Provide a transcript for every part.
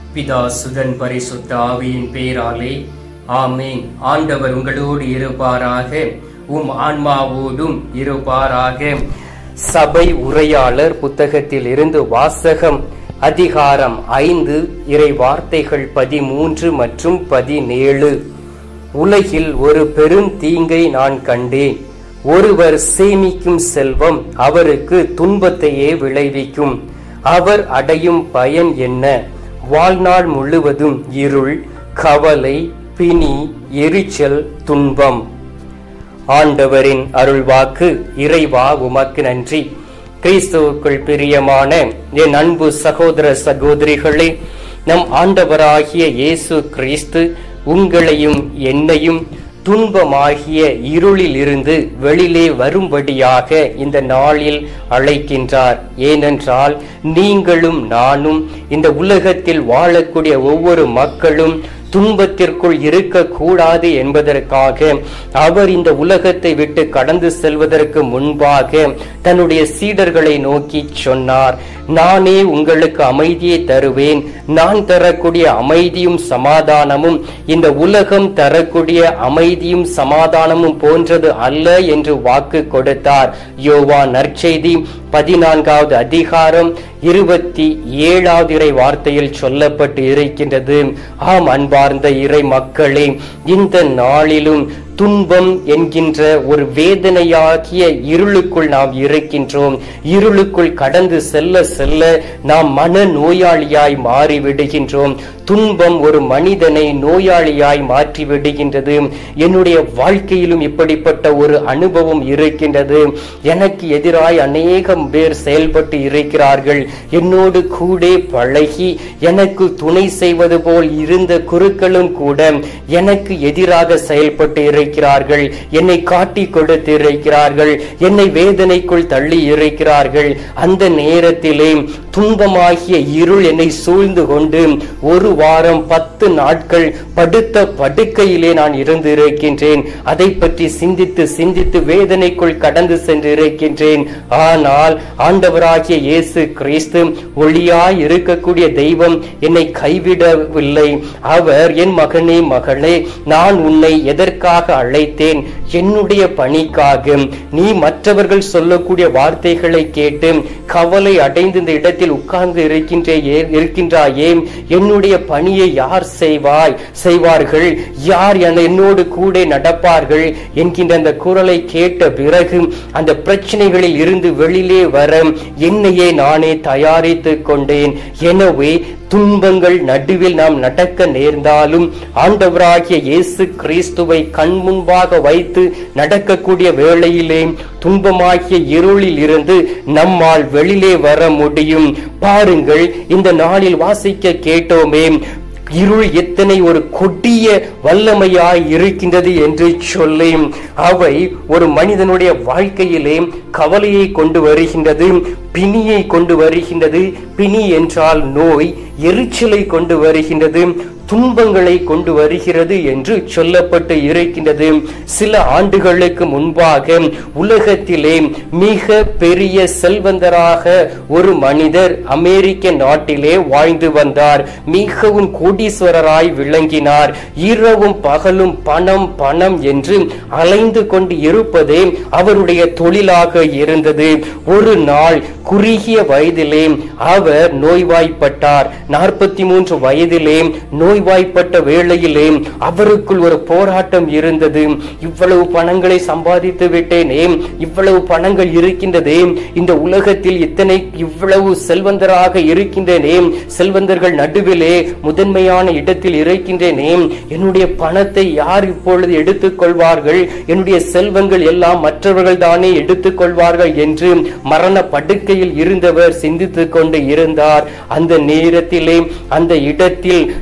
பிதா சுதன் பரிசுத்த ஆவியின் பேராலே ஆமேன் ஆண்டவர் உங்களோடு இருப்பாராக உம் ஆன்மாவோடும் இருப்பாராக சபை உரையாளர் புத்தகத்தில் இருந்து வாசகம் அதிகாரம் ஐந்து இறை வார்த்தைகள் பதிமூன்று மற்றும் பதினேழு உலகில் ஒரு பெரும் தீங்கை நான் கண்டேன் ஒருவர் சேமிக்கும் செல்வம் அவருக்கு துன்பத்தையே விளைவிக்கும் அவர் அடையும் பயன் என்ன வாழ்நாள் முழுவதும் இருள் கவலை பிணி எரிச்சல் துன்பம் ஆண்டவரின் அருள்வாக்கு இறைவா உமக்கு நன்றி கிறிஸ்துவுக்குள் பிரியமான என் அன்பு சகோதர சகோதரிகளே நம் ஆண்டவராகிய இயேசு கிறிஸ்து உங்களையும் என்னையும் துன்பமாகிய இருளில் இருந்து வெளியிலே வரும்படியாக இந்த நாளில் அழைக்கின்றார் ஏனென்றால் நீங்களும் நானும் இந்த உலகத்தில் வாழக்கூடிய ஒவ்வொரு மக்களும் துன்பத்திற்குள் இருக்கக்கூடாது என்பதற்காக அவர் இந்த உலகத்தை விட்டு கடந்து செல்வதற்கு முன்பாக தன்னுடைய சீடர்களை நோக்கி சொன்னார் நானே உங்களுக்கு அமைதியை தருவேன் நான் தரக்கூடிய அமைதியும் சமாதானமும் இந்த உலகம் தரக்கூடிய அமைதியும் சமாதானமும் போன்றது அல்ல என்று வாக்கு கொடுத்தார் யோவா நற்செய்தி பதினான்காவது அதிகாரம் இருபத்தி ஏழாவது இறை வார்த்தையில் சொல்லப்பட்டு இருக்கின்றது ஆம் அன்பார்ந்த இறை மக்களே இந்த நாளிலும் துன்பம் என்கின்ற ஒரு வேதனையாகிய இருளுக்குள் நாம் இருக்கின்றோம் இருளுக்குள் கடந்து செல்ல செல்ல நாம் மன நோயாளியாய் மாறி விடுகின்றோம் துன்பம் ஒரு மனிதனை நோயாளியாய் மாற்றி விடுகின்றது என்னுடைய வாழ்க்கையிலும் இப்படிப்பட்ட ஒரு அனுபவம் இருக்கின்றது எனக்கு எதிராய் அநேகம் பேர் செயல்பட்டு இருக்கிறார்கள் என்னோடு கூட பழகி எனக்கு துணை செய்வது போல் இருந்த குருக்களும் கூட எனக்கு எதிராக செயல்பட்டு இருக்கிறார்கள் என்னை காட்டி கொடுத்து இருக்கிறார்கள் என்னை வேதனைக்குள் தள்ளி இருக்கிறார்கள் அந்த நேரத்திலே துன்பமாகிய இருள் என்னை சூழ்ந்து கொண்டு ஒரு வாரம் பத்து நாட்கள் படுத்த படுக்கையிலே நான் இருந்து இருக்கின்றேன் அதை பற்றி சிந்தித்து சிந்தித்து வேதனைக்குள் கடந்து சென்று இருக்கின்றேன் ஆனால் ஆண்டவராகிய இயேசு கிறிஸ்து ஒளியாய் இருக்கக்கூடிய தெய்வம் என்னை கைவிடவில்லை அவர் என் மகனே மகளே நான் உன்னை எதற்காக அழைத்தேன் என்னுடைய பணிக்காக நீ மற்றவர்கள் சொல்லக்கூடிய வார்த்தைகளை கேட்டு கவலை அடைந்து இந்த இடத்தில் உட்கார்ந்து இருக்கின்றே இருக்கின்றாயே என்னுடைய பணியை யார் செய்வாய் செய்வார்கள் யார் என்னோடு கூட நடப்பார்கள் என்கின்ற அந்த குரலை கேட்ட பிறகு அந்த பிரச்சனைகளில் இருந்து வெளியிலே வர என்னையே நானே தயாரித்துக் கொண்டேன் எனவே துன்பங்கள் நடுவில் நாம் நடக்க நேர்ந்தாலும் ஆண்டவராகிய இயேசு கிறிஸ்துவை கண் முன்பாக வைத்து நடக்கக்கூடிய வேளையிலே துன்பமாகிய இருளில் இருந்து நம்மால் வெளியிலே வர முடியும் பாருங்கள் இந்த நாளில் வாசிக்க கேட்டோமே இருள் எத்தனை ஒரு கொடிய வல்லமையாய் இருக்கின்றது என்று சொல்லி அவை ஒரு மனிதனுடைய வாழ்க்கையிலே கவலையை கொண்டு வருகின்றது பிணியை கொண்டு வருகின்றது பிணி என்றால் நோய் எரிச்சலை கொண்டு வருகின்றது துன்பங்களை கொண்டு வருகிறது என்று சொல்லப்பட்டு இருக்கின்றது சில ஆண்டுகளுக்கு முன்பாக உலகத்திலே மிக பெரிய செல்வந்தராக ஒரு மனிதர் அமெரிக்க நாட்டிலே வாழ்ந்து வந்தார் மிகவும் கோடீஸ்வரராய் விளங்கினார் இரவும் பகலும் பணம் பணம் என்று அலைந்து கொண்டு இருப்பதே அவருடைய தொழிலாக இருந்தது ஒரு நாள் குறுகிய வயதிலே அவர் நோய்வாய்ப்பட்டார் நாற்பத்தி மூன்று வயதிலே நோய்வாய்ப்பட்ட வேளையிலே அவருக்குள் ஒரு போராட்டம் இருந்தது இவ்வளவு பணங்களை சம்பாதித்து விட்டேனே இவ்வளவு பணங்கள் இருக்கின்றதே இந்த உலகத்தில் இத்தனை இவ்வளவு செல்வந்தராக இருக்கின்றனே செல்வந்தர்கள் நடுவிலே முதன்மையான இடத்தில் இருக்கின்றேனே என்னுடைய பணத்தை யார் இப்பொழுது எடுத்துக் கொள்வார்கள் என்னுடைய செல்வங்கள் எல்லாம் மற்றவர்கள் தானே எடுத்துக் கொள்வார்கள் என்று மரண படுக்கையில் இருந்தவர் சிந்தித்துக் கொண்டு இருந்தார் அந்த நேரத்திலே அந்த இடத்தில் நோயாளி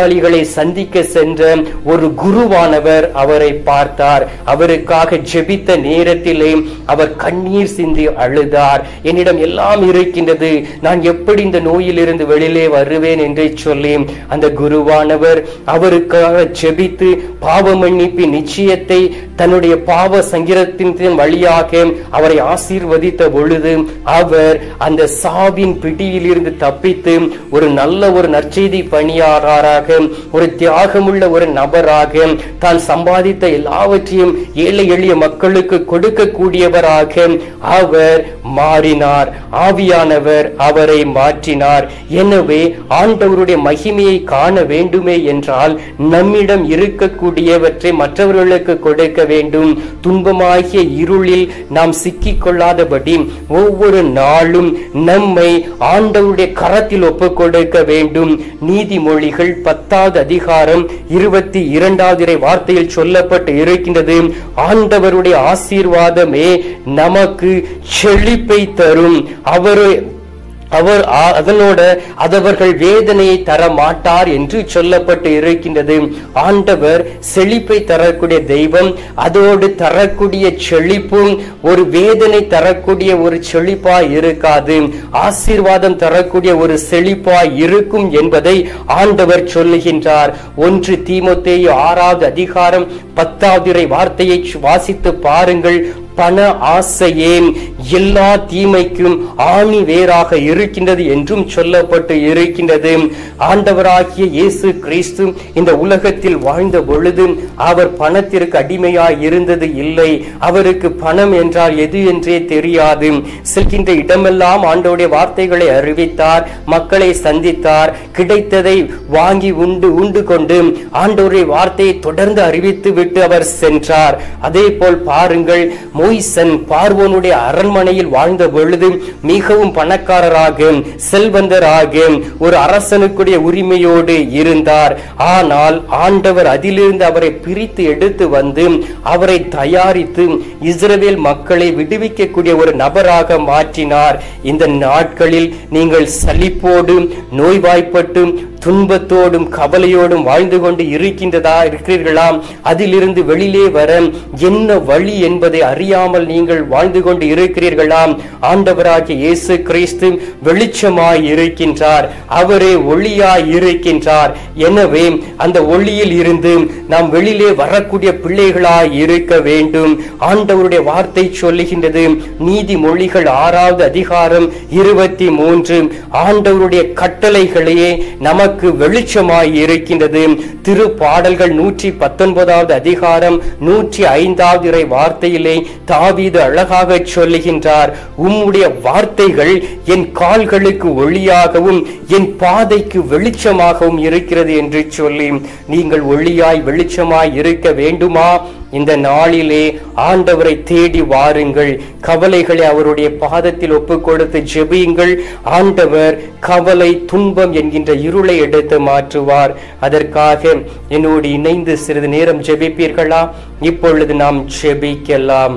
நோயாளிகளை சந்திக்க சென்ற ஒரு குருவானவர் அவரை பார்த்தார் அவருக்காக ஜெபித்த நேரத்திலே அவர் கண்ணீர் சிந்தி அழுதார் என்னிடம் எல்லாம் இருக்கின்றது நான் எப்படி இந்த நோயிலிருந்து வெளியிலே வருவேன் என்று சொல்லி அந்த குருவானவர் அவருக்காக ஜெபித்து பாவ மன்னிப்பின் நிச்சயத்தை தன்னுடைய பாவ சங்கீரத்தின் வழியாக அவரை ஆசீர்வதித்த பொழுது அவர் அந்த சாவின் பிடியிலிருந்து தப்பித்து ஒரு நல்ல ஒரு நற்செய்தி பணியாளராக ஒரு தியாகமுள்ள ஒரு நபராக தான் சம்பாதித்த எல்லாவற்றையும் ஏழை எளிய மக்களுக்கு கொடுக்கக்கூடியவராக அவர் மாறினார் ஆவியானவர் அவரை மாற்றினார் எனவே ஆண்டவருடைய மகிமையை காண வேண்டுமே என்றால் நம்மிடம் இருக்கக்கூடியவற்றை மற்றவர்களுக்கு கொடுக்க வேண்டும் துன்பமாகிய இருளில் நாம் சிக்கிக் கொள்ளாதபடி ஒவ்வொரு நாளும் நம்மை ஆண்டவருடைய கரத்தில் ஒப்புக் கொடுக்க வேண்டும் நீதிமொழிகள் பத்தாவது அதிகாரம் இருபத்தி இரண்டாவது இறை வார்த்தையில் சொல்லப்பட்டு இருக்கின்றது ஆண்டவருடைய ஆசீர்வாதமே நமக்கு செழிப்பை தரும் அவரு அவர் ஆ- அதனோட அதவர்கள் வேதனையை தர மாட்டார் என்று சொல்லப்பட்டு இருக்கின்றது ஆண்டவர் செழிப்பை தரக்கூடிய தெய்வம் அதோடு தரக்கூடிய செழிப்பும் ஒரு வேதனை தரக்கூடிய ஒரு செழிப்பாய் இருக்காது ஆசீர்வாதம் தரக்கூடிய ஒரு செழிப்பாய் இருக்கும் என்பதை ஆண்டவர் சொல்லுகின்றார் ஒன்று தீமோத்தேயு ஆறாவது அதிகாரம் பத்தாவது இறை வார்த்தையை வாசித்து பாருங்கள் பண ஆசையே எல்லா தீமைக்கும் ஆணி வேறாக இருக்கின்றது என்றும் சொல்லப்பட்டு இருக்கின்றது ஆண்டவராகிய இயேசு கிறிஸ்து இந்த உலகத்தில் வாழ்ந்த பொழுது அவர் பணத்திற்கு அடிமையாய் இருந்தது இல்லை அவருக்கு பணம் என்றால் எது என்றே தெரியாது செல்கின்ற இடமெல்லாம் ஆண்டவருடைய வார்த்தைகளை அறிவித்தார் மக்களை சந்தித்தார் கிடைத்ததை வாங்கி உண்டு உண்டு கொண்டு ஆண்டவருடைய வார்த்தையை தொடர்ந்து அறிவித்து விட்டு அவர் சென்றார் அதே போல் பாருங்கள் மோய்சன் பார்வோனுடைய அரண்மனையில் வாழ்ந்த பொழுது மிகவும் பணக்காரராக செல்வந்தராக ஒரு அரசனுக்குடைய உரிமையோடு இருந்தார் ஆனால் ஆண்டவர் அதிலிருந்து அவரை பிரித்து எடுத்து வந்து அவரை தயாரித்து இஸ்ரவேல் மக்களை விடுவிக்கக்கூடிய ஒரு நபராக மாற்றினார் இந்த நாட்களில் நீங்கள் சலிப்போடு நோய்வாய்ப்பட்டு துன்பத்தோடும் கவலையோடும் வாழ்ந்து கொண்டு இருக்கின்றதா இருக்கிறீர்களா அதிலிருந்து வெளியிலே வர என்ன வழி என்பதை அறியாமல் நீங்கள் வாழ்ந்து கொண்டு இருக்கிறீர்களா ஆண்டவராகிய இயேசு கிறிஸ்து வெளிச்சமாய் இருக்கின்றார் அவரே ஒளியாய் இருக்கின்றார் எனவே அந்த ஒளியில் இருந்து நாம் வெளியிலே வரக்கூடிய பிள்ளைகளாய் இருக்க வேண்டும் ஆண்டவருடைய வார்த்தை சொல்லுகின்றது நீதிமொழிகள் ஆறாவது அதிகாரம் இருபத்தி மூன்று ஆண்டவருடைய கட்டளைகளையே நமக்கு வெளிச்சமாய் இருக்கின்றது திரு பாடல்கள் நூற்றி பத்தொன்பதாவது அதிகாரம் நூற்றி ஐந்தாவது இறை வார்த்தையிலே தாவீது அழகாக சொல்லுகின்றார் உம்முடைய வார்த்தைகள் என் கால்களுக்கு ஒளியாகவும் என் பாதைக்கு வெளிச்சமாகவும் இருக்கிறது என்று சொல்லி நீங்கள் ஒளியாய் வெளிச்சமாய் இருக்க வேண்டுமா இந்த நாளிலே ஆண்டவரை தேடி வாருங்கள் கவலைகளை அவருடைய பாதத்தில் ஒப்புக் கொடுத்து ஜெபியுங்கள் ஆண்டவர் கவலை துன்பம் என்கின்ற இருளை எடுத்து மாற்றுவார் அதற்காக என்னோடு இணைந்து சிறிது நேரம் ஜெபிப்பீர்களா இப்பொழுது நாம் ஜெபிக்கலாம்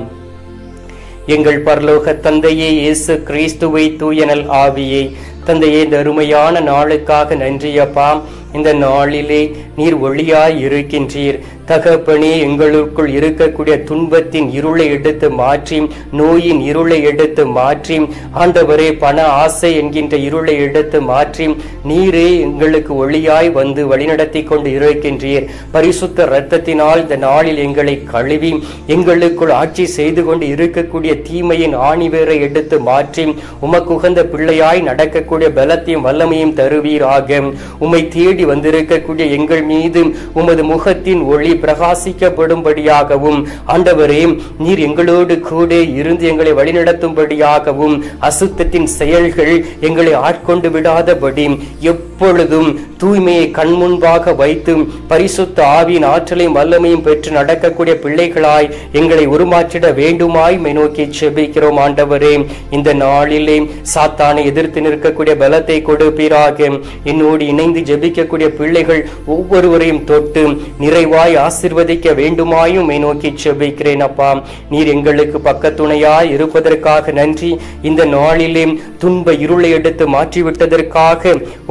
எங்கள் பரலோக தந்தையே இயேசு கிறிஸ்துவை தூயனல் ஆவியை தந்தையே இந்த அருமையான நாளுக்காக நன்றியப்பா இந்த நாளிலே நீர் ஒளியாய் இருக்கின்றீர் தகப்பனே எங்களுக்குள் இருக்கக்கூடிய துன்பத்தின் இருளை எடுத்து மாற்றி நோயின் இருளை எடுத்து மாற்றி ஆண்டவரே பண ஆசை என்கின்ற இருளை எடுத்து மாற்றி நீரே எங்களுக்கு ஒளியாய் வந்து வழிநடத்தி கொண்டு இருக்கின்றீர் பரிசுத்த இரத்தத்தினால் இந்த நாளில் எங்களை கழுவி எங்களுக்குள் ஆட்சி செய்து கொண்டு இருக்கக்கூடிய தீமையின் ஆணிவேரை எடுத்து மாற்றி உமக்கு உகந்த பிள்ளையாய் நடக்கக்கூடிய பலத்தையும் வல்லமையும் தருவீராக உம்மை தேடி வந்திருக்கக்கூடிய எங்கள் மீது உமது முகத்தின் ஒளி பிரகாசிக்கப்படும்படியாகவும் ஆண்டவரே நீர் எங்களோடு கூட இருந்து எங்களை வழிநடத்தும்படியாகவும் அசுத்தத்தின் செயல்கள் எங்களை ஆட்கொண்டு விடாதபடி எப்பொழுதும் தூய்மையை கண்முன்பாக வைத்து பரிசுத்த ஆவியின் ஆற்றலையும் வல்லமையும் பெற்று நடக்கக்கூடிய பிள்ளைகளாய் எங்களை உருமாற்றிட வேண்டுமாய் மை நோக்கி செபிக்கிறோம் ஆண்டவரே இந்த நாளிலே சாத்தானை எதிர்த்து நிற்கக்கூடிய பலத்தை கொடுப்பீராக என்னோடு இணைந்து ஜெபிக்கக்கூடிய பிள்ளைகள் ஒவ்வொருவரையும் தொட்டு நிறைவாய் ஆசிர்வதிக்க வேண்டுமாயும் மை நோக்கி செபிக்கிறேன் அப்பா நீர் எங்களுக்கு பக்கத்துணையாய் இருப்பதற்காக நன்றி இந்த நாளிலே துன்ப இருளை எடுத்து மாற்றிவிட்டதற்காக உமக்கு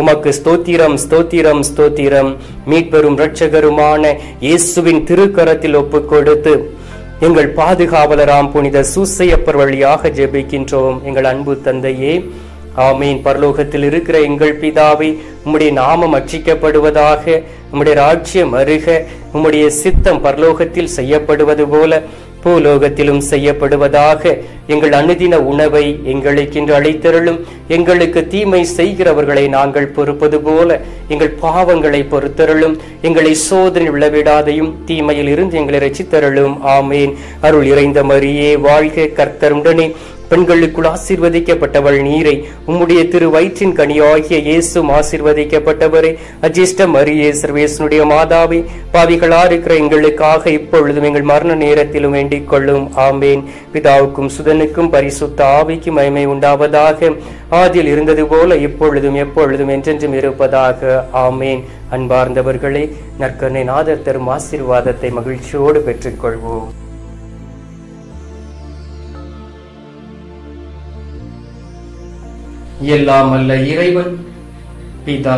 ஸ்தோத்திரம் ஸ்தோத்திரம் ஸ்தோத்திரம் மீட்பெரும் இரட்சகருமான இயேசுவின் திருக்கரத்தில் ஒப்புக் கொடுத்து எங்கள் பாதுகாவலராம் புனித சூசையப்பர் வழியாக ஜெபிக்கின்றோம் எங்கள் அன்பு தந்தையே ஆமீன் பரலோகத்தில் இருக்கிற எங்கள் பிதாவை உம்முடைய நாமம் அர்ச்சிக்கப்படுவதாக உம்முடைய ராஜ்யம் அருக உம்முடைய சித்தம் பரலோகத்தில் செய்யப்படுவது போல பூலோகத்திலும் செய்யப்படுவதாக எங்கள் அனுதின உணவை எங்களுக்கு இன்று அழைத்தருளும் எங்களுக்கு தீமை செய்கிறவர்களை நாங்கள் பொறுப்பது போல எங்கள் பாவங்களை பொறுத்தருளும் எங்களை சோதனை விழவிடாதையும் தீமையில் இருந்து எங்களை ரசித்தருளும் ஆமேன் அருள் இறைந்த மரியே வாழ்க கர்த்தருடனே பெண்களுக்குள் ஆசீர்வதிக்கப்பட்டவள் நீரை உம்முடைய திரு வயிற்றின் கனியாகிய இயேசும் ஆசீர்வதிக்கப்பட்டவரே அஜிஷ்ட மரியே சர்வேசனுடைய மாதாவே பாவிகளா இருக்கிற எங்களுக்காக இப்பொழுதும் எங்கள் மரண நேரத்திலும் வேண்டிக் கொள்ளும் ஆமேன் பிதாவுக்கும் சுதனுக்கும் பரிசுத்த ஆவிக்கும் மகிமை உண்டாவதாக ஆதியில் இருந்தது போல இப்பொழுதும் எப்பொழுதும் என்றென்றும் இருப்பதாக ஆமேன் அன்பார்ந்தவர்களே நற்கருணை நாதர் தரும் ஆசீர்வாதத்தை மகிழ்ச்சியோடு பெற்றுக்கொள்வோம் எல்லாம் அல்ல இறைவன் பிதா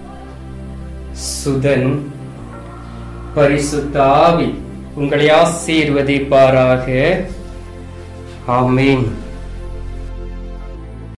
சுதன் பரிசுத்த ஆவி உங்களை ஆசீர்வதிப்பாராக ஆமீன்